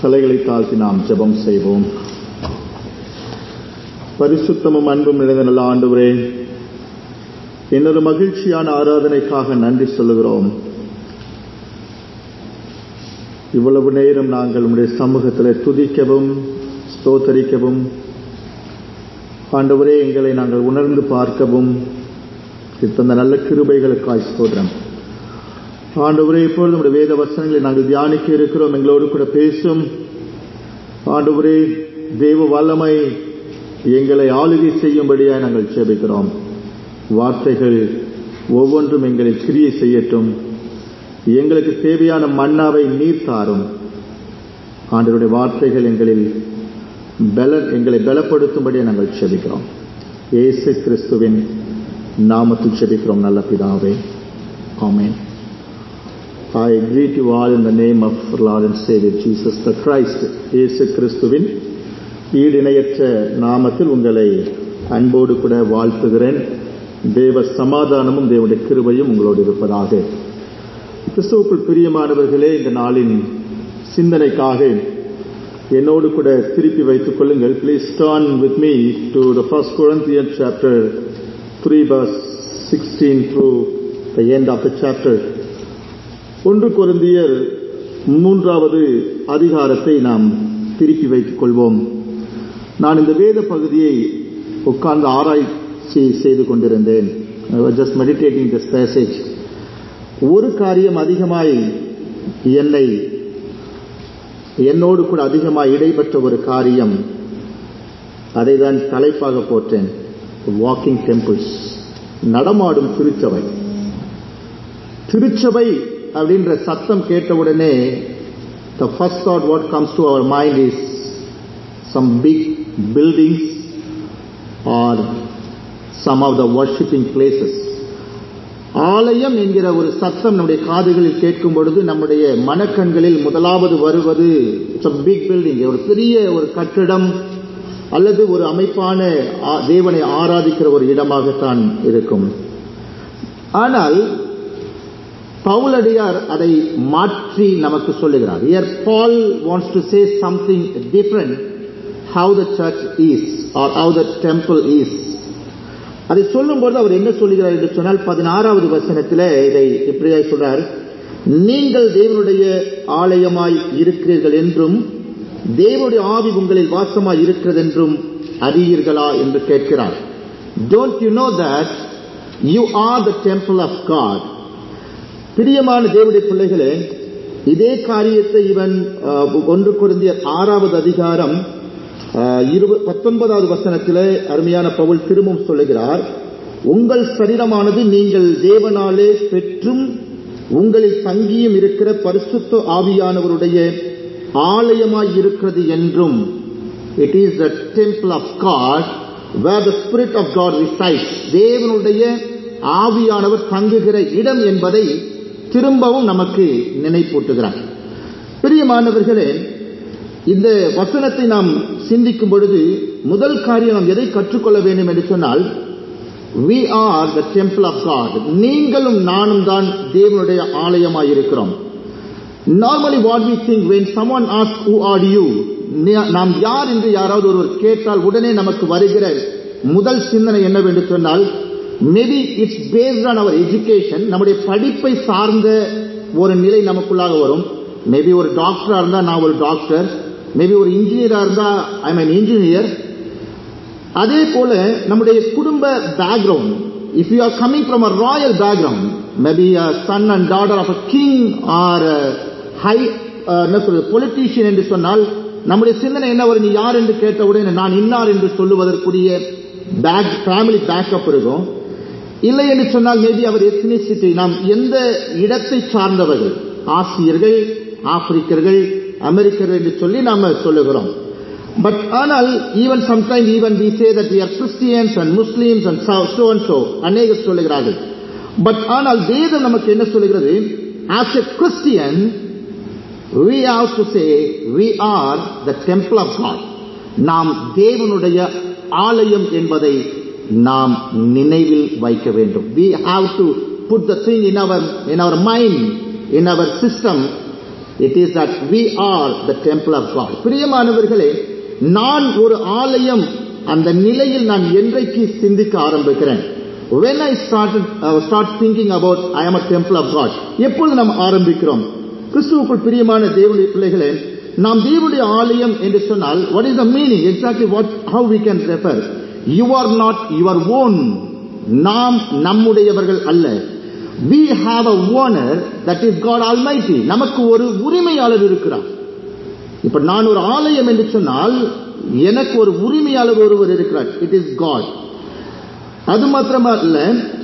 தலைகளை தாழ்த்தி நாம் ஜெபம் செய்வோம் பரிசுத்தமும் அன்பும் நிறைந்த நல்ல ஆண்டவரே இன்னொரு மகிழ்ச்சியான ஆராதனைக்காக நன்றி சொல்லுகிறோம் இவ்வளவு நேரம் நாங்கள் உடைய சமூகத்தில் துதிக்கவும் ஸ்தோத்தரிக்கவும் ஆண்டவரே எங்களை நாங்கள் உணர்ந்து பார்க்கவும் தந்த நல்ல கிருபைகளுக்காய் ஸ்தோத்திரம் ஆண்டவரே இப்பொழுது நம்முடைய வேத வசனங்களை நாங்கள் தியானிக்க இருக்கிறோம் எங்களோடு கூட பேசும் ஆண்டவரே தேவ வல்லமை எங்களை ஆளுகை செய்யும்படியாக நாங்கள் சேபிக்கிறோம் வார்த்தைகள் ஒவ்வொன்றும் எங்களை கிரியை செய்யட்டும் எங்களுக்கு தேவையான மன்னாவை நீர் தாரும் ஆண்டவருடைய வார்த்தைகள் எங்களில் பல எங்களை பலப்படுத்தும்படியாக நாங்கள் செபிக்கிறோம் ஏசு கிறிஸ்துவின் நாமத்தில் செபிக்கிறோம் நல்ல பிதாவே ஆமேன் I greet you all in the name of Lord and Savior Jesus the Christ. இயேசு கிறிஸ்துவின் ஈடிணையற்ற நாமத்தில் உங்களை அன்போடு கூட வாழ்த்துகிறேன் தேவ சமாதானமும் தேவனுடைய கிருபையும் உங்களோடு இருப்பதாக கிறிஸ்துவுக்குள் பிரியமானவர்களே இந்த நாளின் சிந்தனைக்காக என்னோடு கூட திருப்பி வைத்துக் கொள்ளுங்கள் please turn with me to the first குழந்தையன் chapter three verse sixteen to the end of the chapter ஒன்று குருந்தியர் மூன்றாவது அதிகாரத்தை நாம் திருப்பி வைத்துக் கொள்வோம் நான் இந்த வேத பகுதியை உட்கார்ந்து ஆராய்ச்சி செய்து கொண்டிருந்தேன் ஜஸ்ட் மெடிடேட்டிங் திஸ் பேசேஜ் ஒரு காரியம் அதிகமாய் என்னை என்னோடு கூட அதிகமாய் இடைப்பெற்ற ஒரு காரியம் அதை தான் தலைப்பாக போட்டேன் வாக்கிங் டெம்பிள்ஸ் நடமாடும் திருச்சபை திருச்சபை அப்படின்ற சத்தம் கேட்டவுடனே the first thought what comes to our mind is some big buildings or some of the worshipping places ஆலயம் என்கிற ஒரு சத்தம் நம்முடைய காதுகளில் கேட்கும் பொழுது நம்முடைய மனக்கண்களில் முதலாவது வருவது பிக் பில்டிங் ஒரு பெரிய ஒரு கட்டிடம் அல்லது ஒரு அமைப்பான தேவனை ஆராதிக்கிற ஒரு இடமாகத்தான் இருக்கும் ஆனால் பவுலடியார் அதை மாற்றி நமக்கு சொல்லுகிறார் here Paul wants to say something different how the church is or how the temple is அதை சொல்லும்போது அவர் என்ன சொல்லுகிறார் என்று சொன்னால் பதினாறாவது வசனத்தில் இதை எப்படியாய் சொல்றார் நீங்கள் தேவனுடைய ஆலயமாய் இருக்கிறீர்கள் என்றும் தேவனுடைய ஆவி உங்களில் வாசமாய் இருக்கிறது என்றும் அறியீர்களா என்று கேட்கிறார் don't you know that you are the temple of God பிரியமான தேவடைய பிள்ளைகளே இதே காரியத்தை இவன் ஒன்று குருந்திய ஆறாவது அதிகாரம் பத்தொன்பதாவது வசனத்திலே அருமையான பவுல் திரும்பவும் சொல்லுகிறார் உங்கள் சரீரமானது நீங்கள் தேவனாலே பெற்றும் உங்களில் தங்கியும் இருக்கிற பரிசுத்த ஆவியானவருடைய ஆலயமாய் இருக்கிறது என்றும் it is the temple of God where the spirit of God reside தேவனுடைய ஆவியானவர் தங்குகிற இடம் என்பதை திரும்பவும் நமக்கு நினைப்பூட்டுகிறார் பிரியமானவர்களே இந்த வசனத்தை நாம் சிந்திக்கும் பொழுது முதல் காரியம் நாம் எதை கற்றுக்கொள்ள வேண்டும் என்று சொன்னால் we R the temple of God நீங்களும் நானும் தான் தேவனுடைய ஆலயமாய் இருக்கிறோம் normally what we think when someone ask who are you நாம் யார் என்று யாராவது ஒருவர் கேட்டால் உடனே நமக்கு வருகிற முதல் சிந்தனை என்னவென்று சொன்னால் maybe it's based on our education நம்முடைய படிப்பை சார்ந்த ஒரு நிலை நமக்குள்ளாக வரும் மேபி ஒரு டாக்டரா இருந்தா நான் ஒரு டாக்டர் மேபி ஒரு இன்ஜினியரா இருந்தா ஐ மீன் இன்ஜினியர் அதே போல நம்முடைய குடும்ப background if you are coming from a royal background maybe son and daughter of a king or high என்ன சொல்றது பொலிட்டீஷியன் என்று சொன்னால் நம்முடைய சிந்தனை என்ன வரும் நீ யார் என்று கேட்டவுடன் நான் இன்னார் என்று சொல்லுவதற்குரிய பேக் ஃபேமிலி பேக்கப் இருக்கும் இல்லை என்று சொன்னால் மேபி அவர் எத்னிசிட்டி நாம் எந்த இடத்தை சார்ந்தவர்கள் ஆசியர்கள் ஆப்பிரிக்கர்கள் அமெரிக்கர்கள் என்று சொல்லி நாம் சொல்லுகிறோம் பட் ஆனால் even sometime even we say that are Christians and Muslims and so and so அநேகர் சொல்லுகிறார்கள் பட் ஆனால் வேதம் நமக்கு என்ன சொல்லுகிறது as a Christian we have to say we R the temple of God நாம் தேவனுடைய ஆலயம் என்பதை நாம் நினைவில் வைக்க வேண்டும் we have to put the thing in our in our mind in our system It is that we are the temple of God. பிரியமானவர்களே நான் ஒரு ஆலயம் அந்த நிலையில் நான் என்றைக்கு சிந்திக்க ஆரம்பிக்கிறேன் when I started uh, start thinking about I am a temple of God எப்பொழுது நாம் ஆரம்பிக்கிறோம் கிறிஸ்துவுக்குள் பிரியமான தேவனுடைய பிள்ளைகளே நாம் தேவனுடைய ஆலயம் என்று சொன்னால் what is the meaning exactly what how we can refer you are not your own நாம் நம்முடையவர்கள் அல்ல we have a owner that is God Almighty நமக்கு ஒரு உரிமையாளர் இருக்கிறார் இப்ப நான் ஒரு ஆலயம் என்று சொன்னால் எனக்கு ஒரு உரிமையாளர் ஒருவர் இருக்கிறார் இட் இஸ் காட் அது மாத்திரமல்ல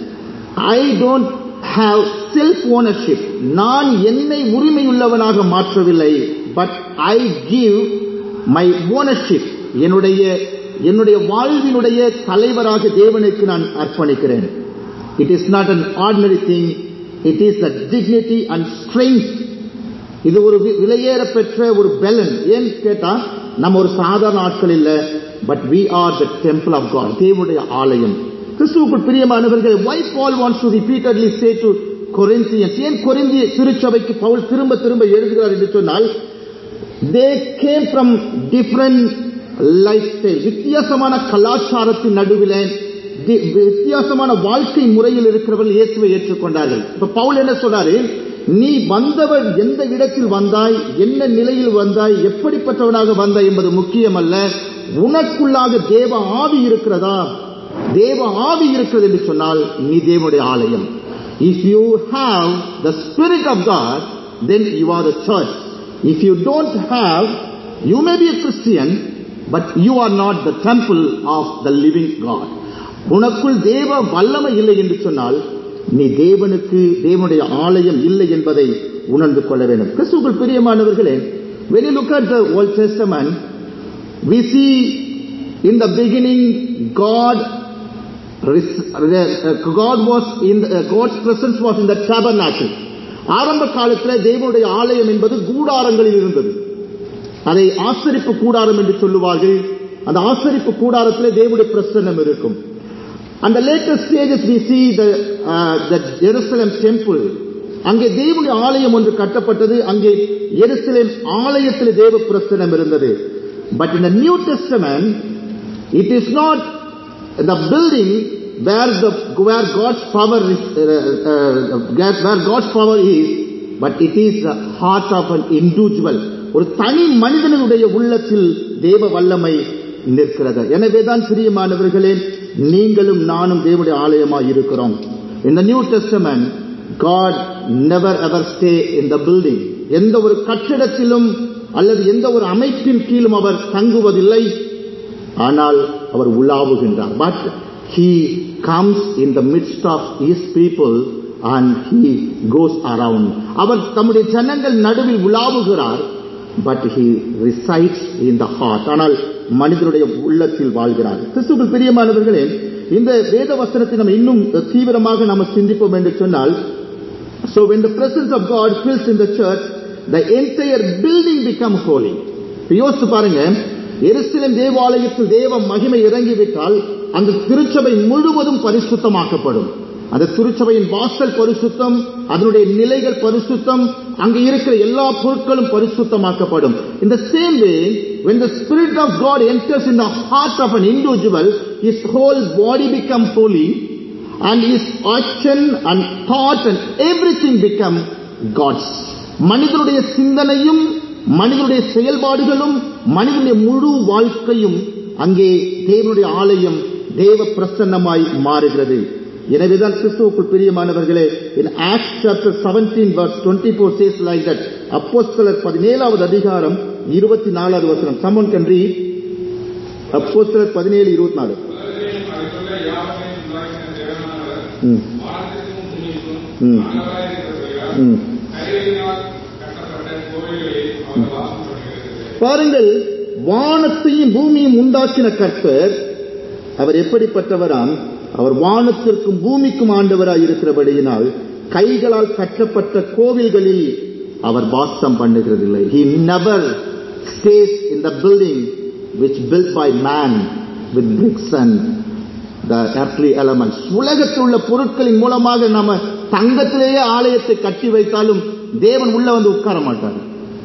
I don't have self ownership நான் என்னை உரிமையுள்ளவனாக மாற்றவில்லை but I give my ownership என்னுடைய என்னுடைய வாழ்வினுடைய தலைவராக தேவனுக்கு நான் அர்ப்பணிக்கிறேன் it is not an ordinary thing it is a dignity and strength இது ஒரு வி- விலையேற பெற்ற ஒரு பெலன் ஏன் கேட்டா நம்ம ஒரு சாதாரண ஆட்கள் இல்ல but we are the temple of God தேவனுடைய ஆலயம் கிறிஸ்துவுக்குள் பிரியமானவர்கள் why paul wants to repeatedly say to corinthians ஏன் கொரிந்திய திருச்சபைக்கு பவுல் திரும்ப திரும்ப எழுதுகிறார் என்று சொன்னால் they came from different lifestyle வித்தியாசமான கலாச்சாரத்தின் நடுவிலே தி- வித்தியாசமான வாழ்க்கை முறையில் இருக்கிறவர்கள் இயேசுவை ஏற்றுக்கொண்டார்கள் இப்ப பவுல் என்ன சொல்றாரு நீ வந்தவர் எந்த இடத்தில் வந்தாய் என்ன நிலையில் வந்தாய் எப்படிப்பட்டவனாக வந்தாய் என்பது முக்கியமல்ல உனக்குள்ளாக தேவ ஆவி இருக்கிறதா தேவ ஆவி இருக்கிறது என்று சொன்னால் நீ தேவனுடைய ஆலயம் if you have the spirit of God then you are the church if you don't have you may be a Christian but you are not the temple of the living God உனக்குள் தேவ வல்லமை இல்லை என்று சொன்னால் நீ தேவனுக்கு தேவனுடைய ஆலயம் இல்லை என்பதை உணர்ந்து கொள்ள வேண்டும் கிறிஸ்துவுக்குள் பிரியமானவர்களே when you look at the old testament we see in the beginning god res- uh, god was in the, uh, god's presence was in the tabernacle ஆரம்ப காலத்தில் தேவனுடைய ஆலயம் என்பது கூடாரங்களில் இருந்தது அதை ஆசரிப்பு கூடாரம் என்று சொல்லுவார்கள் அந்த ஆசரிப்பு கூடாரத்திலே தேவனுடைய பிரசன்னம் இருக்கும் அந்த latest stages we see the uh, the Jerusalem temple அங்கே தேவனுடைய ஆலயம் ஒன்று கட்டப்பட்டது அங்கே எருசலேம் ஆலயத்தில் தேவ பிரசனம் இருந்தது but in the new testament it is not the building where the where God's power is uh, uh, where God's power is but it is the heart of an individual ஒரு தனி மனிதனுடைய உள்ளத்தில் தேவ வல்லமை நிற்கிறது எனவேதான் பிரியமானவர்களே நீங்களும் நானும் தேவனுடைய ஆலயமாய் இருக்கிறோம் in the new testament god never ever stay in the building எந்த ஒரு கட்டிடத்திலும் அல்லது எந்த ஒரு அமைப்பின் கீழும் அவர் தங்குவதில்லை ஆனால் அவர் உலாவுகின்றார் but he comes in the midst of his people and he goes around அவர் தம்முடைய ஜனங்கள் நடுவில் உலாவுகிறார் but he resides in the heart ஆனால் மனிதனுடைய உள்ளத்தில் வாழ்கிறார் கிறிஸ்துவுக்கு பிரியமானவர்களே இந்த வேத வசனத்தை நம்ம இன்னும் தீவிரமாக நம்ம சிந்திப்போம் என்று சொன்னால் so when the presence of God fills in the church the entire building become holy இப்ப யோசித்து பாருங்க எருசலேம் தேவாலயத்தில் தேவ மகிமை இறங்கிவிட்டால் அந்த திருச்சபை முழுவதும் பரிசுத்தமாக்கப்படும் அந்த திருச்சபையின் வாசல் பரிசுத்தம் அதனுடைய நிலைகள் பரிசுத்தம் அங்கே இருக்கிற எல்லா பொருட்களும் பரிசுத்தமாக்கப்படும் in the same way when the spirit of god enters in the heart of an individual his whole body become holy and his action and thought and everything become god's மனிதனுடைய சிந்தனையும் மனிதனுடைய செயல்பாடுகளும் மனிதனுடைய முழு வாழ்க்கையும் அங்கே தேவனுடைய ஆலயம் தேவ பிரசன்னமாய் மாறுகிறது எனவேதான் கிறிஸ்துவுக்குள் பிரியமானவர்களே in Acts chapter 17 verse 24 says like that அப்போஸ்தலர் பதினேழாவது அதிகாரம் இருபத்தி நாலாவது வசனம் someone can read அப்போஸ்தலர் பதினேழு இருபத்தி நாலு உலகத்தையும் அதைப்போல யாவரையும் உண்டாக்கின தேவனானவர் ம் வானத்திற்கும் பூமிக்கும் ம். ஆண்டவராயிருக்கிறபடியால் ம் கைகளினால் கட்டப்பட்ட கோவில்களில் அவர் வாசம் பண்ணுகிறது பாருங்கள் வானத்தையும் பூமியும் உண்டாக்கின கர்த்தர் அவர் எப்படிப்பட்டவராம் அவர் வானத்திற்கும் பூமிக்கும் ஆண்டவராய் இருக்கிறபடியினால் கைகளால் கட்டப்பட்ட கோவில்களில் அவர் வாசம் பண்ணுகிறதில்லை he never stays in the building which built by man with bricks and the earthly elements உலகத்தில் உள்ள பொருட்களின் மூலமாக நாம தங்கத்திலேயே ஆலயத்தை கட்டி வைத்தாலும் தேவன் உள்ள வந்து உட்கார மாட்டார்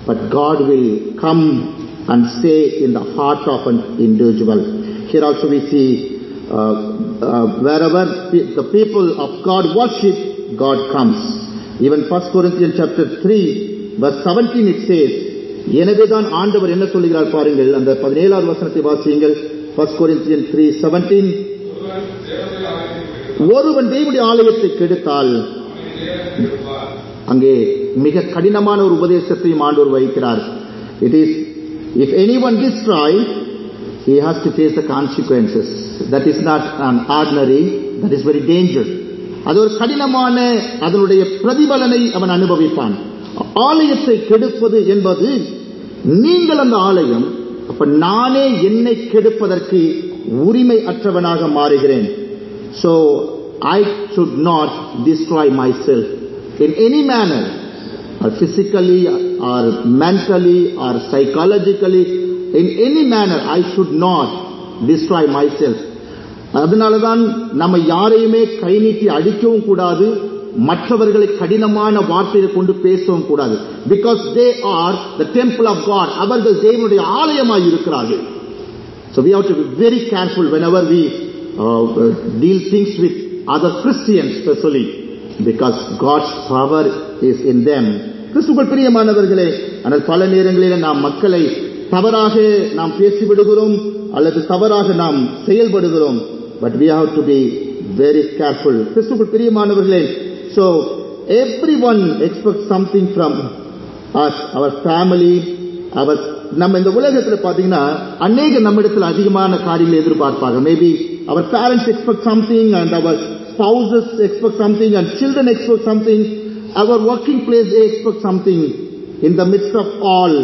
but God will come and stay in the heart of an individual. Here also we see uh, uh, wherever pe- the people of God worship, God comes. Even 1 Corinthians chapter 3 verse 17 it says, எனவேதான் ஆண்டவர் என்ன சொல்லுகிறார் பாருங்கள் அந்த பதினேழாவது வசனத்தை வாசியுங்கள் 1 Corinthians 3 17 ஒருவன் தேவனுடைய ஆலயத்தை ஒருவன் தேவனுடைய ஆலயத்தை கெடுத்தால் அவனை தேவன் கெடுப்பார். அங்கே மிக கடினமான ஒரு உபதேசத்தையும் ஆண்டவர் வைக்கிறார் it is if anyone destroy he has to face the consequences that is not an ordinary that is very dangerous அது ஒரு கடினமான அதனுடைய பிரதிபலனை அவன் அனுபவிப்பான் ஆலயத்தை கெடுப்பது என்பது நீங்கள் அந்த ஆலயம் அப்ப நானே என்னை கெடுப்பதற்கு உரிமை அற்றவனாக மாறுகிறேன் so I should not destroy myself in any manner or physically or mentally or psychologically in any manner I should not destroy myself அதனாலதான் நம்ம யாரையுமே கை நீட்டி அடிக்கவும் கூடாது மற்றவர்களை கடினமான வார்த்தையை கொண்டு பேசவும் கூடாது because they are the temple of God அவர்கள் தேவனுடைய ஆலயமாய் இருக்கிறார்கள் So we have to be very careful whenever we uh, deal things with other Christians especially because God's power is in them. கிறிஸ்துக்குள் பிரியமானவர்களே ஆனால் பல நேரங்களில் நாம் மக்களை தவறாக நாம் பேசிவிடுகிறோம் அல்லது தவறாக நாம் செயல்படுகிறோம் but we have to be very careful கிறிஸ்துக்குள் பிரியமானவர்களே so everyone expects something from us our family our நம்ம இந்த உலகத்துல பாத்தீங்கன்னா அநேக நம்மிடத்துல அதிகமான காரியங்களை எதிர்பார்ப்பாங்க maybe our parents expect something and our spouses expect something and children expect something our working place expect something in the midst of all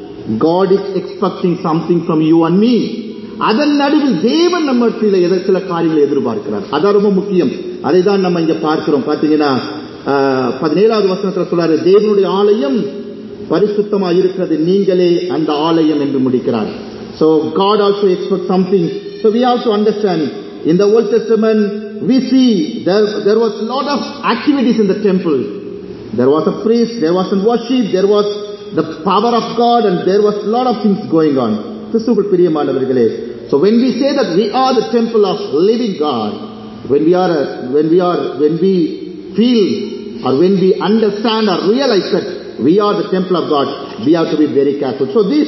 God is expecting something from you and me அதன் நடுவில் தேவன் நம்ம சில எத- சில காரியங்களை எதிர்பார்க்கிறார் அதான் ரொம்ப முக்கியம் அதை தான் நம்ம இங்க பார்க்கிறோம் பாத்தீங்கன்னா ஆஹ், பதினேழாவது வசனத்துல சொல்றாரு தேவனுடைய ஆலயம் பரிசுத்தமா இருக்கிறது நீங்களே அந்த ஆலயம் என்று முடிக்கிறார் so god also expects something so we have to understand in the old testament we see there there was lot of activities in the temple there was a priest there was a worship there was the power of god and there was lot of things going on கிறிஸ்துவுக்குள் பிரியமானவர்களே so when we say that we are the temple of living god when we are a, when we are when we feel or when we understand or realize that we are the temple of God, we have to be very careful. So this,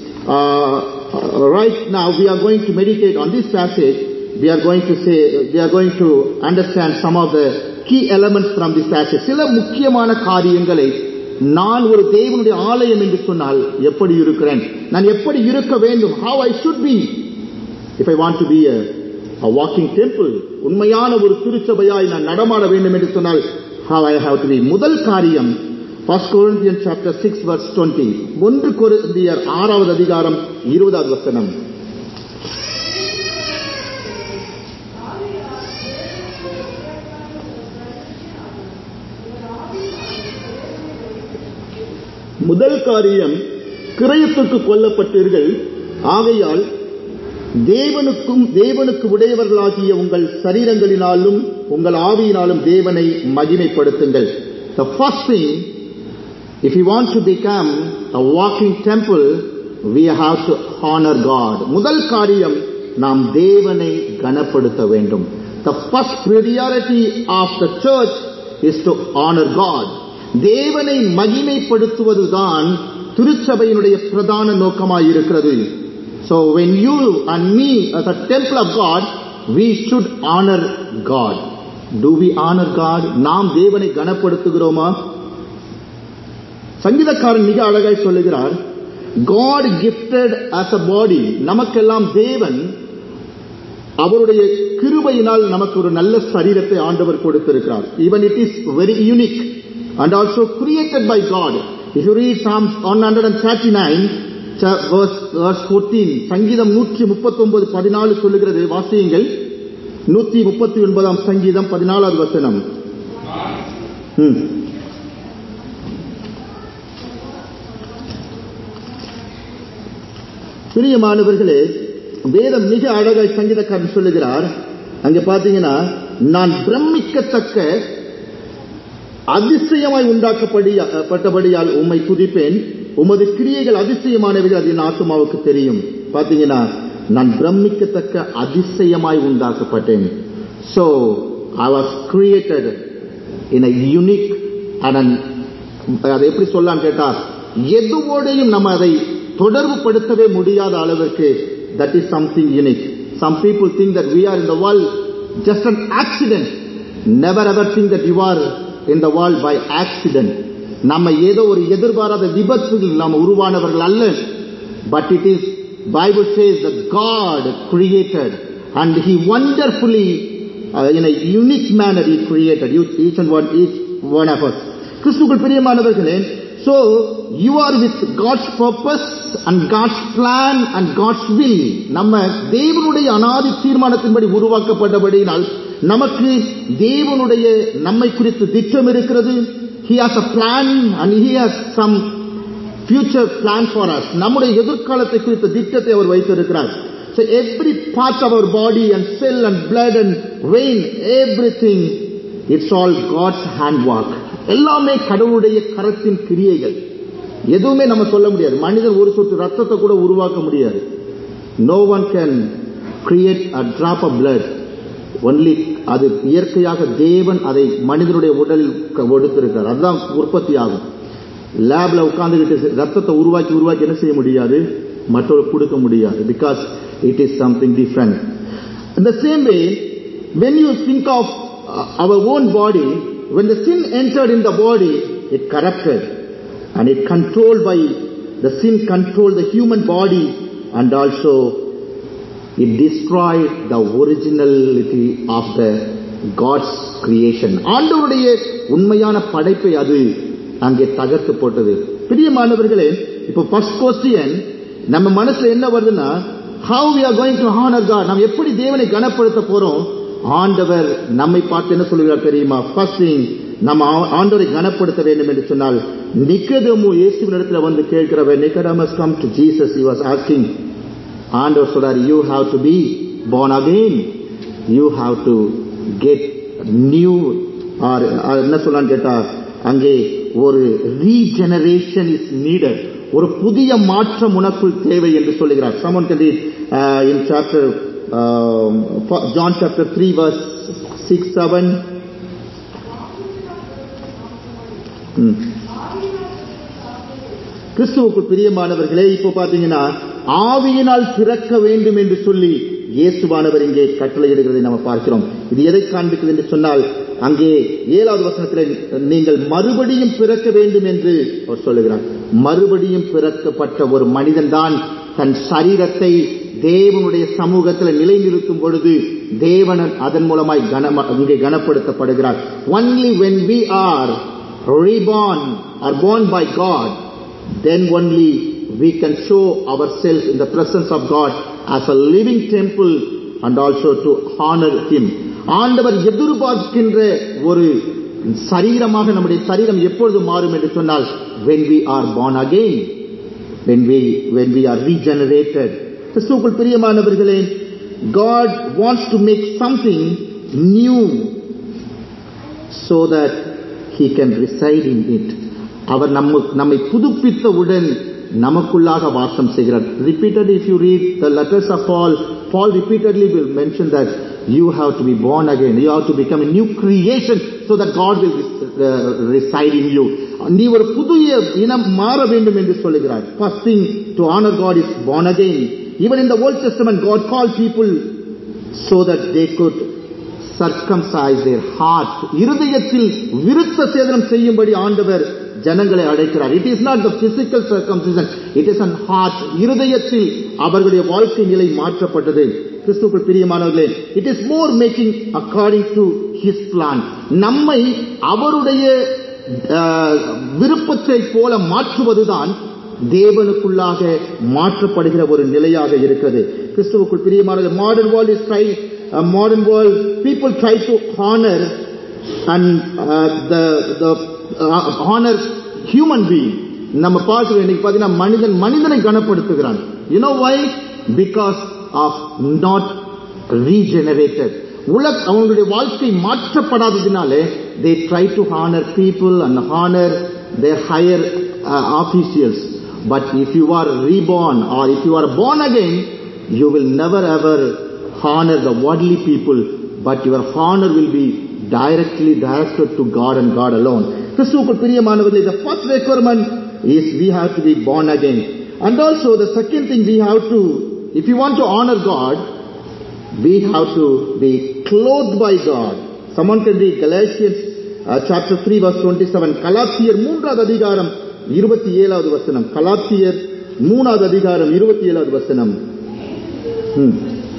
uh, uh, right now we are going to meditate on this passage. We are going to say, we are going to understand some of the key elements from this passage. சில முக்கியமான காரியங்களை நான் ஒரு தேவனுடைய ஆலயம் என்று சொன்னால் எப்படி இருக்கிறேன் நான் எப்படி இருக்க வேண்டும் how I should be if I want to be a, a walking temple உண்மையான ஒரு திருச்சபையாய் நான் நடமாட வேண்டும் என்று சொன்னால் how I have to be முதல் காரியம் 1 Corinthians chapter 6 verse 20 ஒன்று கொரிந்தியர் ஆறாவது அதிகாரம் இருபதாவது வசனம் முதல் காரியம் கிரயத்துக்கு கொல்லப்பட்டீர்கள் ஆகையால் தேவனுக்கும் தேவனுக்கு உடையவர்களாகிய உங்கள் சரீரங்களினாலும் உங்கள் ஆவியினாலும் தேவனை மகிமைப்படுத்துங்கள் the first thing if you want to become a walking temple we have to honor god முதல் காரியம் நாம் தேவனை கனப்படுத்த வேண்டும் the first priority of the church is to honor god தேவனை மகிமைப்படுத்துவதுதான் திருச்சபையினுடைய பிரதான நோக்கமாய் இருக்கிறது so when you and me as a temple of god we should honor god do we honor god நாம் தேவனை கனப்படுத்துகிறோமா சங்கீதக்காரன் மிக அழகாய் சொல்லுகிறார் God gifted as a body நமக்கெல்லாம் தேவன் அவருடைய கிருபையினால் நமக்கு ஒரு நல்ல சரீரத்தை ஆண்டவர் கொடுத்திருக்கிறார் even it is very unique and also created by God if you read Psalm 139 cha- verse, verse 14 சங்கீதம் 139 14 சொல்லுகிறது வாசியுங்கள் 139 சங்கீதம் 14வது வசனம் ம் பிரியமானவர்களே வேதம் மிக அழகாய் சங்கீதக்காரன் சொல்லுகிறார் அங்க பாத்தீங்கன்னா நான் பிரமிக்கத்தக்க அதிசயமாய் உண்டாக்கப்பட்டபடியால் உம்மை துதிப்பேன் உமது கிரியைகள் அதிசயமானவைகள் அது என் ஆத்மாவுக்கு தெரியும் பாத்தீங்கன்னா நான் பிரமிக்கத்தக்க அதிசயமாய் உண்டாக்கப்பட்டேன் so i was created in a unique and an அதை எப்படி சொல்லலாம் கேட்டா எதுவோடையும் நம்ம அதை தொடர்பு படுத்தவே முடியாத அளவிற்கு that is something unique some people think that we are in the world just an accident never ever think that you are in the world by accident நம்ம ஏதோ ஒரு எதிர்பாராத விபத்தில் நாம் உருவானவர்கள் அல்ல but it is Bible says the God created and he wonderfully in a unique manner he created you, each and one each one of us கிறிஸ்துக்குள் பிரியமானவர்களே so you are with God's purpose and God's plan and God's will நம்ம தேவனுடைய அனாதி தீர்மானத்தின்படி உருவாக்கப்பட்டபடியினால் நமக்கு தேவனுடைய நம்மை குறித்து திட்டம் இருக்கிறது he has a plan and he has some future plan for us நம்முடைய எதிர்காலத்தை குறித்த திட்டத்தை அவர் வைத்திருக்கிறார் so every part of our body and cell and blood and vein everything it's all God's handwork எல்லாமே கடவுளுடைய கரத்தின் கிரியைகள் எதுவுமே நம்ம சொல்ல முடியாது மனிதன் ஒரு சொட்டு ரத்தத்தை கூட உருவாக்க முடியாது no one can create a drop of blood only அது இயற்கையாக தேவன் அதை மனிதனுடைய உடலில் க- கொடுத்திருக்கிறார் அதுதான் உற்பத்தி ஆகும் லேப்ல உட்கார்ந்துகிட்டு ரத்தத்தை உருவாக்கி உருவாக்கி என்ன செய்ய முடியாது மற்றவர்களுக்கு கொடுக்க முடியாது because it is something different In the same way, when you think of uh, our own body, when the sin entered in the body, it corrupted and it controlled by the sin controlled the human body and also it destroyed the originality of the God's creation. ஆண்டவருடைய உண்மையான படைப்பை அது அங்கே தகர்த்து போட்டது பிரியமானவர்களே இப்போ first question நம்ம மனசுல என்ன வருதுன்னா how we are going to honor God நாம் எப்படி தேவனை கனப்படுத்த போறோம் ஆண்டவர் நம்மை பார்த்து என்ன சொல்லுகிறார் தெரியுமா ஃபர்ஸ்ட் திங் நம்ம ஆ- ஆண்டவரை கனப்படுத்த வேண்டும் என்று சொன்னால் நிக்கதமு இயேசுவின் இடத்துல வந்து கேட்கிறவர் Nicodemus come to Jesus he was asking ஆண்டவர் சொல்றார் you have to be born again you have to get new or என்ன சொல்லலாம்னு கேட்டா அங்கே ஒரு ரீஜெனரேஷன் இஸ் நீடட் ஒரு புதிய மாற்றம் உனக்குள் தேவை என்று சொல்லுகிறார் someone can read uh, in chapter um, John chapter 3 verse 6 7 ம் கிறிஸ்துவுக்குள் பிரியமானவர்களே இப்போ பாத்தீங்கன்னா ஆவியினால் பிறக்க வேண்டும் என்று சொல்லி இயேசுவானவர் இங்கே கட்டளையிடுகிறதை நம்ம பார்க்கிறோம் இது எதை காண்பிக்கிறது என்று சொன்னால் அங்கே ஏழாவது வசனத்தில் நீங்கள் மறுபடியும் பிறக்க வேண்டும் என்று அவர் சொல்லுகிறார் மறுபடியும் பிறக்கப்பட்ட ஒரு மனிதன்தான் தன் சரீரத்தை தேவனுடைய சமூகத்தில் நிலைநிறுத்தும் பொழுது தேவன் அதன் மூலமாய் கன இங்கே கனப்படுத்தப்படுகிறார் only when we are reborn or born by God then only we can show ourselves in the presence of God as a living temple and also to honor Him. ஆண்டவர் எதிர்பார்க்கின்ற ஒரு சரீரமாக நம்முடைய சரீரம் எப்பொழுது மாறும் என்று சொன்னால் when we are born again when we when we are regenerated கிறிஸ்துவுக்குள் பிரியமானவர்களே God wants to make something new so that he can reside in it அவர் நம்ம நம்மை புதுப்பித்தவுடன் நமக்குள்ளாக வாசம் செய்கிறார் repeatedly if you read the letters of Paul Paul repeatedly will mention that you have to be born again you have to become a new creation so that God will uh, reside in you நீ ஒரு புதிய இனம் மாற வேண்டும் என்று சொல்லுகிறார் first thing to honor God is born again even in the Old Testament God called people so that they could circumcise their heart இருதயத்தில் விருத்த சேதனம் செய்யும்படி ஆண்டவர் ஜனங்களை அழைக்கிறார் it is not the physical circumcision it is an heart இருதயத்தில் அவர்களுடைய வாழ்க்கை நிலை மாற்றப்பட்டது கிறிஸ்துக்குள் பிரியமானவர்களே it is more making according to his plan நம்மை அவருடைய அஹ், விருப்பத்தை போல மாற்றுவதுதான் தேவனுக்குள்ளாக மாற்றப்படுகிற ஒரு நிலையாக இருக்கிறது கிறிஸ்துவுக்குள் பிரியமான modern world is try modern world people try to honour and the the honour human being நம்ம பார்க்கிறோம் இன்னைக்கு பார்த்தீங்கன்னா மனிதன் மனிதனை கனப்படுத்துகிறான் you know why because of not regenerated உலக அவங்களுடைய வாழ்க்கை மாற்றப்படாததினாலே they try to honour people and honour their higher officials But if you are reborn or if you are born again, you will never ever honor the worldly people, but your honor will be directly directed to God and God alone. கிறிஸ்துவுக்குள் பிரியமானவர்களே the first requirement is we have to be born again. And also the second thing we have to, if you want to honor God, we have to be clothed by God. Someone can read Galatians uh, chapter 3 verse 27. கலாத்தியர் மூன்றாவது அதிகாரம் இருபத்தி ஏழாவது வசனம் கலாத்தியர் மூணாவது அதிகாரம் இருபத்தி ஏழாவது வசனம் ம்.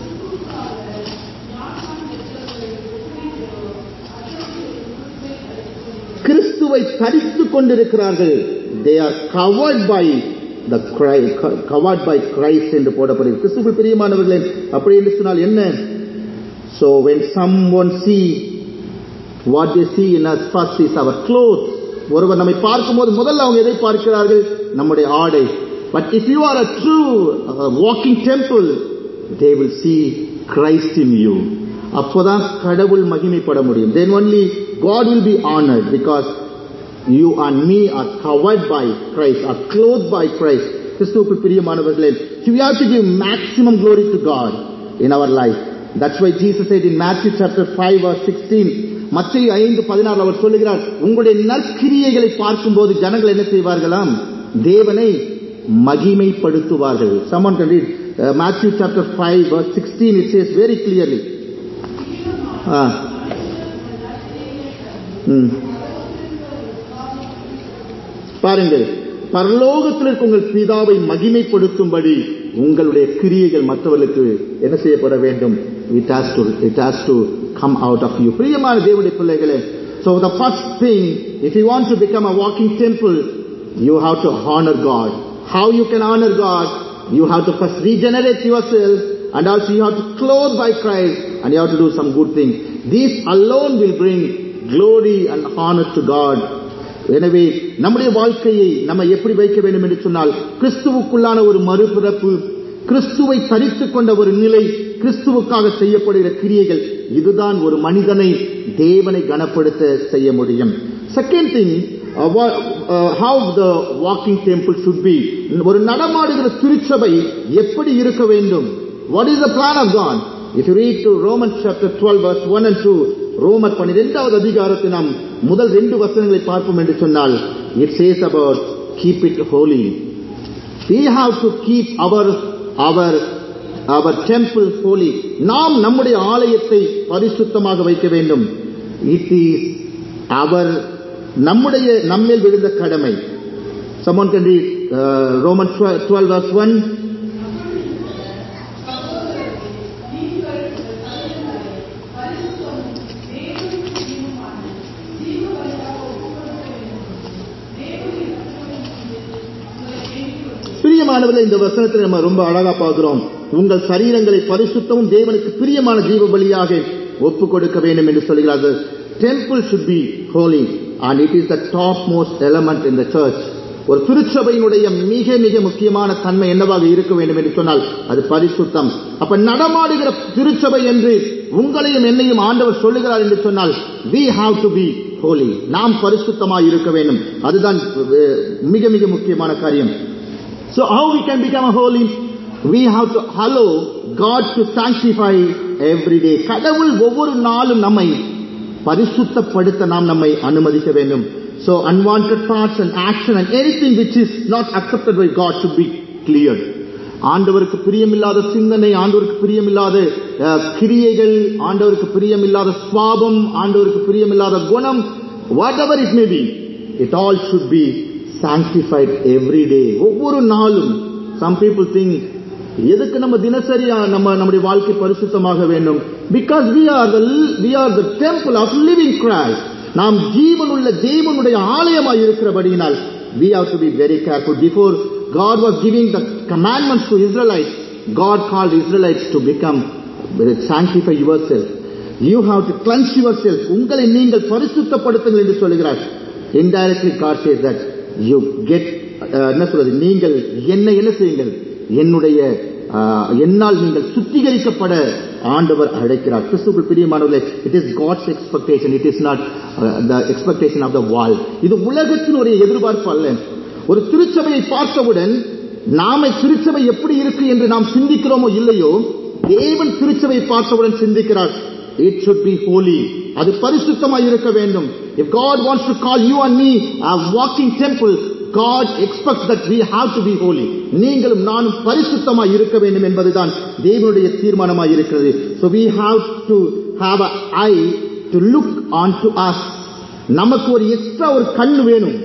கிறிஸ்துவை தரித்துக் கொண்டிருக்கிறார்கள் they are covered by the covered by Christ என்று போடப்படுகிறது கிறிஸ்துவுக்குள் பிரியமானவர்களே அப்படி என்று சொன்னால் என்ன So when someone see what they see in us first is our clothes. ஒருவர் நம்மை பார்க்கும்போது முதல்ல அவங்க எதை பார்க்கிறார்கள் நம்முடைய ஆடை but if you are a true walking temple they will see Christ in you அப்போதான் கடவுள் மகிமைப்பட முடியும் then only God will be honored because you and me are covered by Christ are clothed by Christ கிறிஸ்துவுக்குள் பிரியமானவர்களே so we have to give maximum glory to God in our life that's why Jesus said in Matthew chapter 5 verse 16 மத்திய ஐந்து பதினாறு அவர் சொல்லுகிறார் உங்களுடைய நற்கிரியைகளை பார்க்கும்போது ஜனங்கள் என்ன செய்வார்களாம் தேவனை மகிமைப்படுத்துவார்கள் someone can read uh, Matthew chapter 5 verse 16 it says very clearly ஆ ம் பாருங்கள் பரலோகத்தில் இருக்க உங்கள் பிதாவை மகிமைப்படுத்தும்படி உங்களுடைய கிரியைகள் மற்றவர்களுக்கு என்ன செய்யப்பட வேண்டும் it has to it has to come out of you பிரியமான தேவனுடைய பிள்ளைகளே so the first thing if you want to become a walking temple you have to honour God how you can honour God you have to first regenerate your self and also you have to clothe by Christ and you have to do some good things. These alone will bring glory and honor to God. எனவே நம்முடைய வாழ்க்கையை நம்ம எப்படி வைக்க வேண்டும் என்று சொன்னால் கிறிஸ்துவுக்குள்ளான ஒரு மறுபிறப்பு கிறிஸ்துவை தரித்துக் கொண்ட ஒரு நிலை கிறிஸ்துவுக்காக செய்யப்படுகிற கிரியைகள் இதுதான் ஒரு மனிதனை தேவனை கனப்படுத்த செய்ய முடியும் second thing how the walking temple should be ஒரு நடமாடுகிற திருச்சபை எப்படி இருக்க வேண்டும் What is the plan of God? If you read to Romans chapter 12 verse 1 and 2, ரோமர் பன்னிரெண்டாவது அதிகாரத்தை நாம் முதல் ரெண்டு வசனங்களை பார்ப்போம் என்று சொன்னால் it says about keep it holy. We have to keep our our our temple holy. நாம் நம்முடைய ஆலயத்தை பரிசுத்தமாக வைக்க வேண்டும். It is our நம்முடைய நம்மேல் விழுந்த கடமை. Someone can read uh, Romans 12, 12 verse 1. பிரியமானவர்கள் இந்த வசனத்தில் நம்ம ரொம்ப அழகா பார்க்கிறோம் உங்கள் சரீரங்களை பரிசுத்தமும் தேவனுக்கு பிரியமான ஜீவ பலியாக ஒப்பு கொடுக்க வேண்டும் என்று சொல்கிறார்கள் temple should be holy and it is the top most element in the church ஒரு திருச்சபையினுடைய மிக மிக முக்கியமான தன்மை என்னவாக இருக்க வேண்டும் என்று சொன்னால் அது பரிசுத்தம் அப்ப நடமாடுகிற திருச்சபை என்று உங்களையும் என்னையும் ஆண்டவர் சொல்லுகிறார் என்று சொன்னால் we have to be holy நாம் பரிசுத்தமாக இருக்க வேண்டும் அதுதான் மிக மிக முக்கியமான காரியம் So how we can become holy? We have to allow God to sanctify every day. கடவுள் ஒவ்வொரு நாளும் நம்மை பரிசுத்தப்படுத்த நாம் நம்மை அனுமதிக்க வேண்டும் So unwanted thoughts and action and anything which is not accepted by God should be cleared. ஆண்டவருக்கு பிரியமில்லாத சிந்தனை ஆண்டவருக்கு பிரியமில்லாத கிரியைகள் ஆண்டவருக்கு பிரியமில்லாத சுவாபம் ஆண்டவருக்கு பிரியமில்லாத குணம் what ever it may be it all should be sanctified every day ஒவ்வொரு நாளும் some people think எதுக்கு நம்ம தினசரி நம்ம நம்முடைய வாழ்க்கை பரிசுத்தமாக வேண்டும் because we are the we are the temple of living Christ நாம் ஜீவனுள்ள தேவனுடைய ஆலயமாய் இருக்கிறபடியினால் we have to be very careful before God was giving the commandments to Israelites God called Israelites to become sanctify yourself you have to cleanse yourself உங்களை நீங்கள் பரிசுத்தப்படுத்துங்கள் என்று சொல்கிறார் indirectly God says that you get என்ன சொல்றது நீங்கள் என்ன என்ன செய்யுங்கள் என்னுடைய என்னால் நீங்கள் சுத்திகரிக்கப்பட ஆண்டவர் அழைக்கிறார் கிறிஸ்துக்குள் பிரியமானவர்களே it is God's expectation it is not the expectation of the world இது உலகத்தினுடைய எதிர்பார்ப்பு அல்ல ஒரு திருச்சபையை பார்த்தவுடன் நாம திருச்சபை எப்படி இருக்கு என்று நாம் சிந்திக்கிறோமோ இல்லையோ தேவன் திருச்சபை பார்த்தவுடன் சிந்திக்கிறார் இட் should be holy அது பரிசுத்தமாய் இருக்க வேண்டும் if god wants to call you and me a walking temple god expects that we have to be holy நீங்களும் நானும் பரிசுத்தமாய் இருக்க வேண்டும் என்பதுதான் தேவனுடைய தீர்மானமாய் இருக்கிறது so we have to have a eye to look onto us நமக்கு ஒரு எக்ஸ்ட்ரா ஒரு கண் வேணும்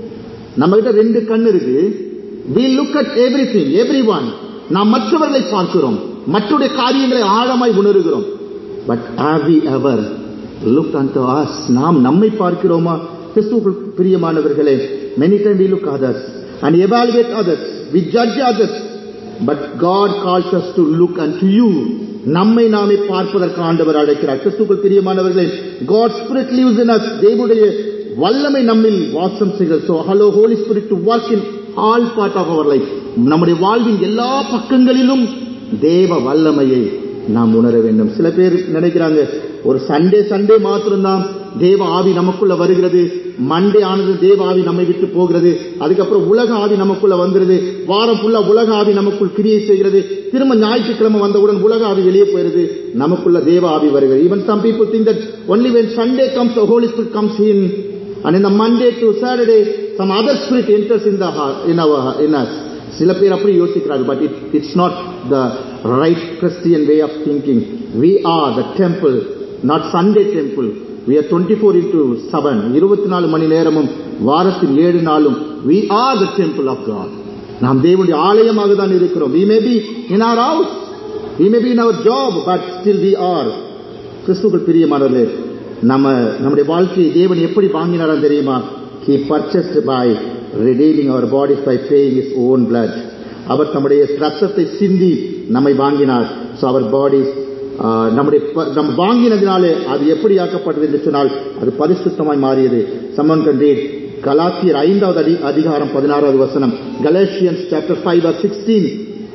நம்ம கிட்ட ரெண்டு கண் இருக்கு we look at everything everyone நாம் மற்றவர்களை பார்க்கிறோம் மற்றவருடைய காரியங்களை ஆழமாய் உணர்கிறோம் but have we ever looked unto us நாம் நம்மை பார்க்கிறோமா கிறிஸ்துவுக்குள் பிரியமானவர்களே many time we look others and evaluate others we judge others but God calls us to look unto you நம்மை நாமே பார்ப்பதற்கு ஆண்டவர் அழைக்கிறார் கிறிஸ்துக்குள் பிரியமானவர்களே God spirit lives in us தேவனுடைய வல்லமை நம்மில் வாசம் செய்கிறது so hello holy spirit to work in all part of our life நம்முடைய வாழ்வின் எல்லா பக்கங்களிலும் தேவ வல்லமையை நாம் உணர வேண்டும் சில பேர் நினைக்கிறாங்க ஒரு சண்டே சண்டே மாத்திரம்தான் தேவ ஆவி நமக்குள்ள வருகிறது மண்டே ஆனது தேவ ஆவி நம்மை விட்டு போகிறது அதுக்கப்புறம் உலக ஆவி நமக்குள்ள வந்துருது வாரம் ஃபுல்லா உலக ஆவி நமக்குள் கிரியை செய்கிறது திரும்ப ஞாயிற்றுக்கிழமை வந்தவுடன் உலக ஆவி வெளியே போயிருது நமக்குள்ள தேவ ஆவி வருகிறது even some people think that only when Sunday comes the holy spirit comes in and in the monday to saturday some other spirit enters in the heart in our in us சில பேர் அப்படி யோசிக்கிறார்கள் but it it's not the right Christian way of thinking we R the temple not Sunday temple we are twenty four into seven இருபத்தி நாலு மணி நேரமும் வாரத்தின் ஏழு நாளும் வி R the temple of God நாம் தேவனுடைய ஆலயமாக தான் இருக்கிறோம் we may be in our house we may be in our job but still we are கிறிஸ்துக்கள் பிரியமானவர்களே நம்ம நம்முடைய வாழ்க்கையை தேவன் எப்படி வாங்கினாரா தெரியுமா he purchased by redeeming our bodies by paying his own blood அவர் நம்முடைய ரத்தத்தை சிந்தி நம்மை வாங்கினார் so our bodies ஆஹ், நம்முடைய ப- நம்ம வாங்கினதினாலே அது எப்படி ஆக்கப்பட்டது என்று சொன்னால் அது பரிசுத்தமாய் மாறியது சம்மன் கண்டீர் கலாத்தியர் ஐந்தாவது அடி அதிகாரம் பதினாறாவது வசனம் Galatians chapter five or sixteen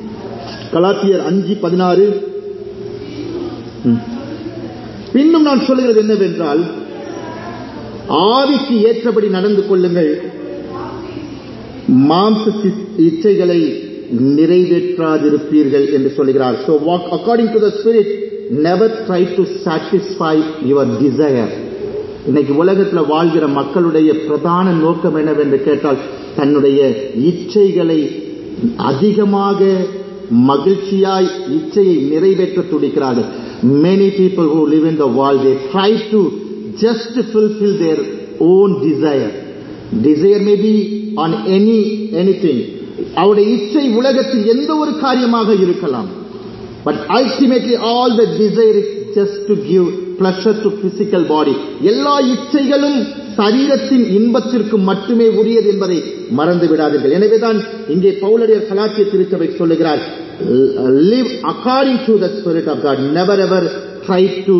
கலாத்தியர் அஞ்சு பதினாறு ம். பின்னும் நான் சொல்லுகிறது என்னவென்றால் ஆவிக்கு ஏற்றபடி நடந்து கொள்ளுங்கள் மாம்ச சி- இச்சைகளை நிறைவேற்றாதிருப்பீர்கள் என்று சொல்கிறார் so walk according to the spirit never try to satisfy your desire இன்னைக்கு உலகத்துல வாழ்கிற மக்களுடைய பிரதான நோக்கம் என்னவென்று கேட்டால் தன்னுடைய இச்சைகளை அதிகமாக மகிழ்ச்சியாய் இச்சையை நிறைவேற்ற துடிக்கிறார்கள் many people who live in the world they try to just fulfill their own desire desire may be on any anything அவருடைய இச்சை உலகத்தில் எந்த ஒரு காரியமாக இருக்கலாம் but ultimately all the desire is just to give pleasure to physical body எல்லா இச்சைகளும் சரீரத்தின் இன்பத்திற்கு மட்டுமே உரியது என்பதை மறந்து விடாதீர்கள் எனவேதான் இங்கே பவுலடியர் கலாத்திய திருச்சபை சொல்லுகிறார் live according to the spirit of God never ever try to